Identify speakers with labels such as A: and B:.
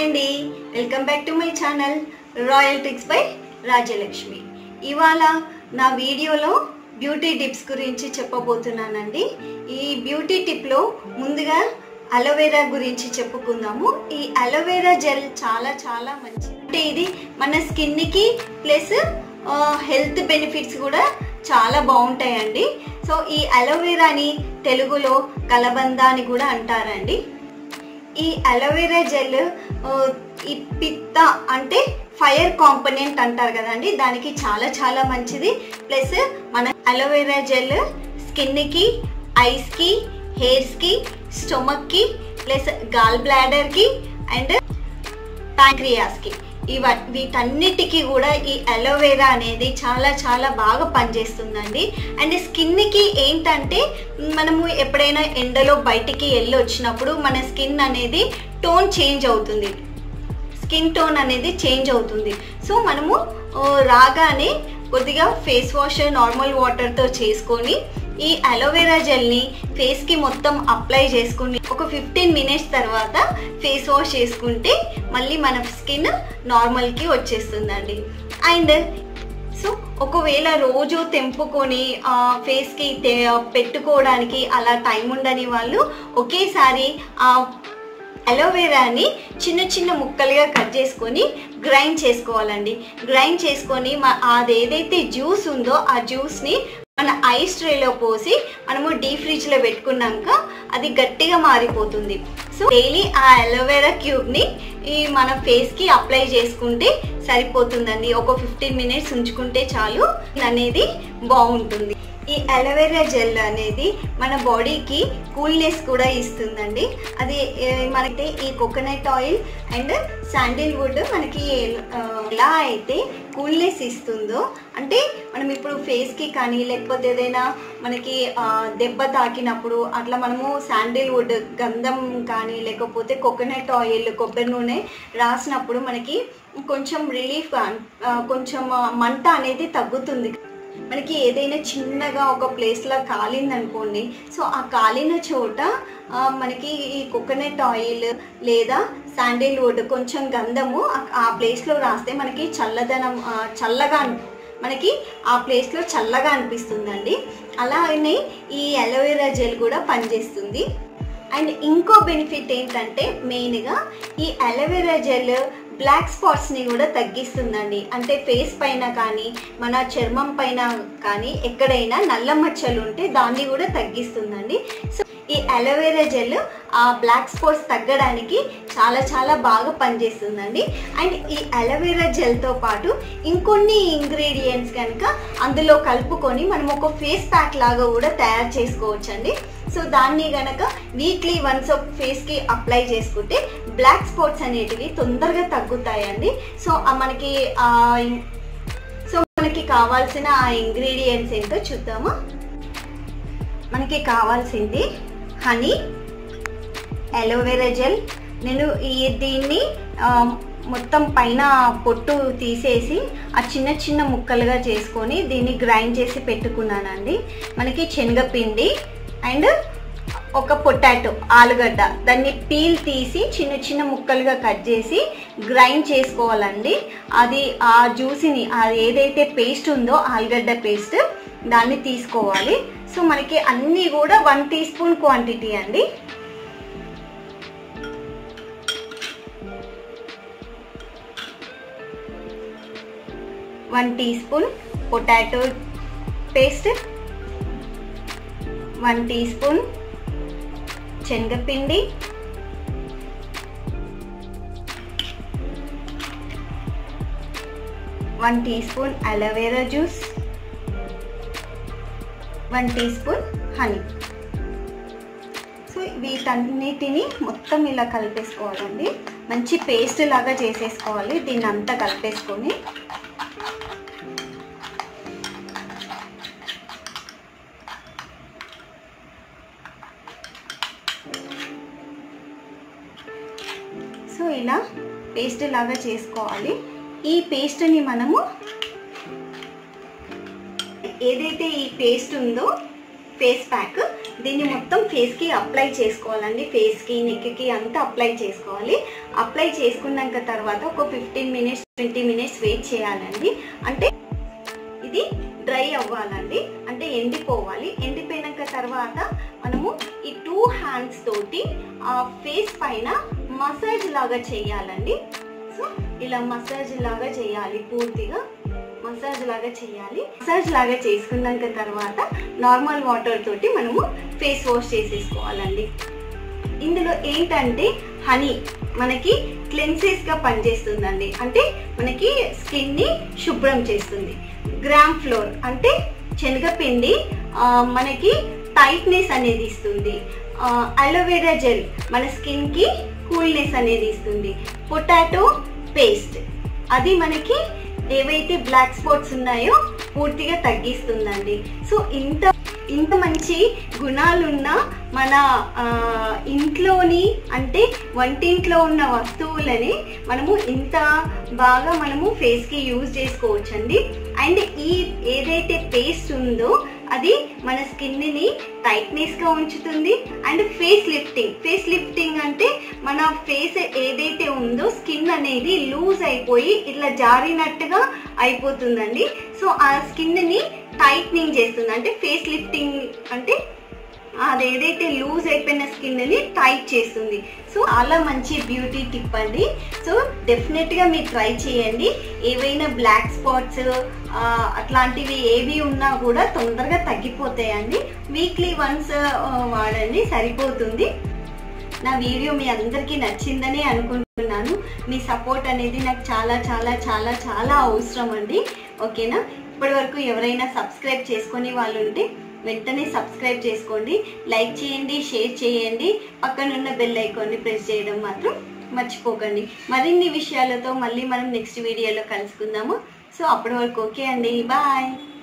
A: అండి welcome back to my channel royal ticks by Rajalakshmi ఇవాళ నా వీడియోలో బ్యూటీ టిప్స్ గురించి చెప్పబోతున్నానండి ఈ బ్యూటీ టిప్లో ముందుగా అలోవెరా గురించి చెప్పుకుందాము ఈ అలోవెరా జెల్ చాలా చాలా మంచిది అంటే ఇది మన స్కిన్కి ప్లస్ హెల్త్ బెనిఫిట్స్ కూడా చాలా బాగుంటాయండి సో ఈ అలోవెరాని తెలుగులో కలబంద అని కూడా అంటారండి ఈ అలోవెరా జెల్ ఆ, ఈ పిత్త అంటే ఫైర్ కాంపనెంట్ అంటారు కదండి దానికి చాలా చాలా మంచిది ప్లస్ మన అలోవెరా జెల్ స్కిన్కి ఐస్కి హెయిర్స్కి స్టొమక్కి ప్లస్ గాల్ బ్లాడర్కి అండ్ ప్యాంక్రియాస్కి ఇవ వీటన్నిటికీ కూడా ఈ అలోవెరా అనేది చాలా చాలా బాగా పనిచేస్తుందండి అండ్ స్కిన్కి ఏంటంటే మనము ఎప్పుడైనా ఎండలో బయటికి వెళ్ళి వచ్చినప్పుడు మన స్కిన్ అనేది టోన్ చేంజ్ అవుతుంది స్కిన్ టోన్ అనేది చేంజ్ అవుతుంది సో మనము ఆ, రాగానే కొద్దిగా ఫేస్ వాష్ నార్మల్ వాటర్తో చేసుకొని ఈ అలోవెరా జెల్ని ఫేస్కి మొత్తం అప్లై చేసుకుని ఒక ఫిఫ్టీన్ మినిట్స్ తర్వాత ఫేస్ వాష్ చేసుకుంటే మళ్ళీ మన స్కిన్ నార్మల్కి వచ్చేస్తుందండి అండ్ సో ఒకవేళ రోజు తెంపుకొని ఆ, ఫేస్కి తే పెట్టుకోవడానికి అలా టైం ఉండని వాళ్ళు ఒకేసారి ఆ అలోవెరాని చిన్న చిన్న ముక్కలుగా కట్ చేసుకొని గ్రైండ్ చేసుకోవాలండి గ్రైండ్ చేసుకొని మ- అది ఏదైతే జ్యూస్ ఉందో ఆ జ్యూస్ని మన ఐస్ ట్రేలో పోసి మనము డీ ఫ్రిడ్జ్లో పెట్టుకున్నాక అది గట్టిగా మారిపోతుంది సో డైలీ ఆ అలోవెరా క్యూబ్ని ఈ మన ఫేస్కి అప్లై చేసుకుంటే సరిపోతుందండి ఒక ఫిఫ్టీన్ మినిట్స్ ఉంచుకుంటే చాలు అనేది బాగుంటుంది ఈ అలోవెరా జెల్ అనేది మన బాడీకి కూల్నెస్ కూడా ఇస్తుందండి అది ఏ, మనకి ఈ కోకోనట్ ఆయిల్ అండ్ శాండిల్వుడ్ మనకి ఆ, ఎలా అయితే కూల్నెస్ ఇస్తుందో అంటే మనం ఇప్పుడు ఫేస్కి కానీ లేకపోతే ఏదైనా మనకి ఆ, దెబ్బ తాకినప్పుడు అట్లా మనము శాండిల్వుడ్ గంధం కానీ లేకపోతే కోకోనట్ ఆయిల్ కొబ్బరి నూనె రాసినప్పుడు మనకి కొంచెం రిలీఫ్ కొంచెం ఆ, మంట అనేది తగ్గుతుంది మనకి ఏదైనా చిన్నగా ఒక ప్లేస్లో కాలిందనుకోండి సో ఆ కాలిన చోట ఆ, మనకి ఈ కోకోనట్ ఆయిల్ లేదా శాండిల్వుడ్ కొంచెం గంధము ఆ- ఆ ప్లేస్లో రాస్తే మనకి చల్లదనం ఆ, చల్లగా అన్- మనకి ఆ ప్లేస్లో చల్లగా అనిపిస్తుందండి అలానే ఈ అలోవెరా జెల్ కూడా పనిచేస్తుంది అండ్ ఇంకో బెనిఫిట్ ఏంటంటే మెయిన్గా ఈ అలోవెరా జెల్ బ్లాక్ స్పాట్స్ని కూడా తగ్గిస్తుందండి అంటే ఫేస్ పైన కానీ మన చర్మం పైన కానీ ఎక్కడైనా నల్ల మచ్చలు ఉంటే దాన్ని కూడా తగ్గిస్తుందండి సో ఈ అలోవెరా జెల్ ఆ బ్లాక్ స్పాట్స్ తగ్గడానికి చాలా చాలా బాగా పనిచేస్తుందండి అండ్ ఈ అలోవెరా జెల్తో పాటు ఇంకొన్ని ఇంగ్రీడియంట్స్ కనుక అందులో కలుపుకొని మనం ఒక ఫేస్ ప్యాక్ లాగా కూడా తయారు చేసుకోవచ్చండి సో దాన్ని గనక వీక్లీ వన్స్ ఒక ఫేస్కి అప్లై చేసుకుంటే బ్లాక్ స్పాట్స్ అనేటివి తొందరగా తగ్గుతాయండి సో ఆ మనకి ఆ ఇన్- సో మనకి కావాల్సిన ఆ ఇంగ్రీడియంట్స్ ఏంటో చూద్దామా మనకి కావాల్సింది హనీ అలోవెరా జెల్ నేను ఈ దీన్ని ఆ, మొత్తం పైన పొట్టు తీసేసి ఆ చిన్న చిన్న ముక్కలుగా చేసుకొని దీన్ని గ్రైండ్ చేసి పెట్టుకున్నానండి మనకి శనగపిండి అండ్ ఒక పొటాటో ఆలుగడ్డ దాన్ని పీల్ తీసి చిన్న చిన్న ముక్కలుగా కట్ చేసి గ్రైండ్ చేసుకోవాలండి అది ఆ జ్యూసిని అది ఏదైతే పేస్ట్ ఉందో ఆలుగడ్డ పేస్ట్ దాన్ని తీసుకోవాలి సో మనకి అన్నీ కూడా వన్ టీ స్పూన్ క్వాంటిటీ అండి one teaspoon potato paste one teaspoon శనగపిండి one teaspoon aloe vera juice one teaspoon honey so వీటన్నిటిని మొత్తం ఇలా కలిపేసుకోవాలండి మంచి పేస్ట్ లాగా చేసేసుకోవాలి దీన్ని అంతా కలిపేసుకొని సో ఇలా పేస్ట్ లాగా చేసుకోవాలి ఈ పేస్ట్ని మనము ఏదైతే ఈ పేస్ట్ ఉందో ఫేస్ ప్యాక్ దీన్ని మొత్తం ఫేస్కి అప్లై చేసుకోవాలండి ఫేస్కి నెక్కి అంతా అప్లై చేసుకోవాలి అప్లై చేసుకున్నాక తర్వాత ఒక fifteen minutes twenty minutes wait చేయాలండి అంటే ఇది డ్రై అవ్వాలండి అంటే ఎండిపోవాలి ఎండిపోయినాక తర్వాత మనము ఈ టూ హ్యాండ్స్ తోటి ఆ ఫేస్ పైన మసాజ్ లాగా చేయాలండి సో ఇలా మసాజ్ లాగా చేయాలి పూర్తిగా మసాజ్ లాగా చేయాలి మసాజ్ లాగా చేసుకున్నాక తర్వాత నార్మల్ వాటర్ తోటి మనము ఫేస్ వాష్ చేసేసుకోవాలండి ఇందులో ఏంటంటే హనీ మనకి క్లెన్సెస్ గా పనిచేస్తుందండి అంటే మనకి స్కిన్ ని శుభ్రం చేస్తుంది గ్రామ్ ఫ్లోర్ అంటే శనగపిండి ఆ, మనకి టైట్నెస్ అనేది ఇస్తుంది అలోవెరా జెల్ మన స్కిన్ కి కూల్నెస్ అనేది ఇస్తుంది పొటాటో పేస్ట్ అది మనకి ఏవైతే బ్లాక్ స్పాట్స్ ఉన్నాయో పూర్తిగా తగ్గిస్తుందండి సో ఇంత ఇంత మంచి గుణాలున్న మన ఆ, ఇంట్లోని అంటే వంటింట్లో ఉన్న వస్తువులని మనము ఇంత బాగా మనము ఫేస్కి యూజ్ చేసుకోవచ్చండి అండ్ ఈ ఏదైతే పేస్ట్ ఉందో అది మన స్కిన్ని టైట్నెస్గా ఉంచుతుంది and face lifting face lifting అంటే మన ఫేస్ ఏదైతే ఉందో స్కిన్ అనేది లూజ్ అయిపోయి ఇట్లా జారినట్టుగా అయిపోతుందండి సో ఆ స్కిన్ని టైట్నింగ్ చేస్తుంది అంటే ఫేస్ లిఫ్టింగ్ అంటే అది ఏదైతే లూజ్ అయిపోయిన స్కిన్ ని టైట్ చేస్తుంది సో చాలా మంచి బ్యూటీ టిప్ అండి సో డెఫినెట్ గా మీరు ట్రై చేయండి ఏవైనా బ్లాక్ స్పాట్స్ అట్లాంటివి ఏవి ఉన్నా కూడా తొందరగా తగ్గిపోతాయండి వీక్లీ వన్స్ వాడండి సరిపోతుంది నా వీడియో మీ అందరికీ నచ్చిందని అనుకుంటున్నాను మీ సపోర్ట్ అనేది నాకు చాలా చాలా చాలా చాలా అవసరం అండి ఓకేనా ఇప్పటి వరకు ఎవరైనా సబ్స్క్రైబ్ చేసుకొని వాళ్ళు ఉంటే వెంటనే సబ్స్క్రైబ్ చేసుకోండి లైక్ చేయండి షేర్ చేయండి పక్కనున్న బెల్ ఐకాన్ని ప్రెస్ చేయడం మాత్రం మర్చిపోకండి మరిన్ని విషయాలతో మళ్ళీ మనం నెక్స్ట్ వీడియోలో కలుసుకుందాము సో అప్పటి వరకు ఓకే అండి బాయ్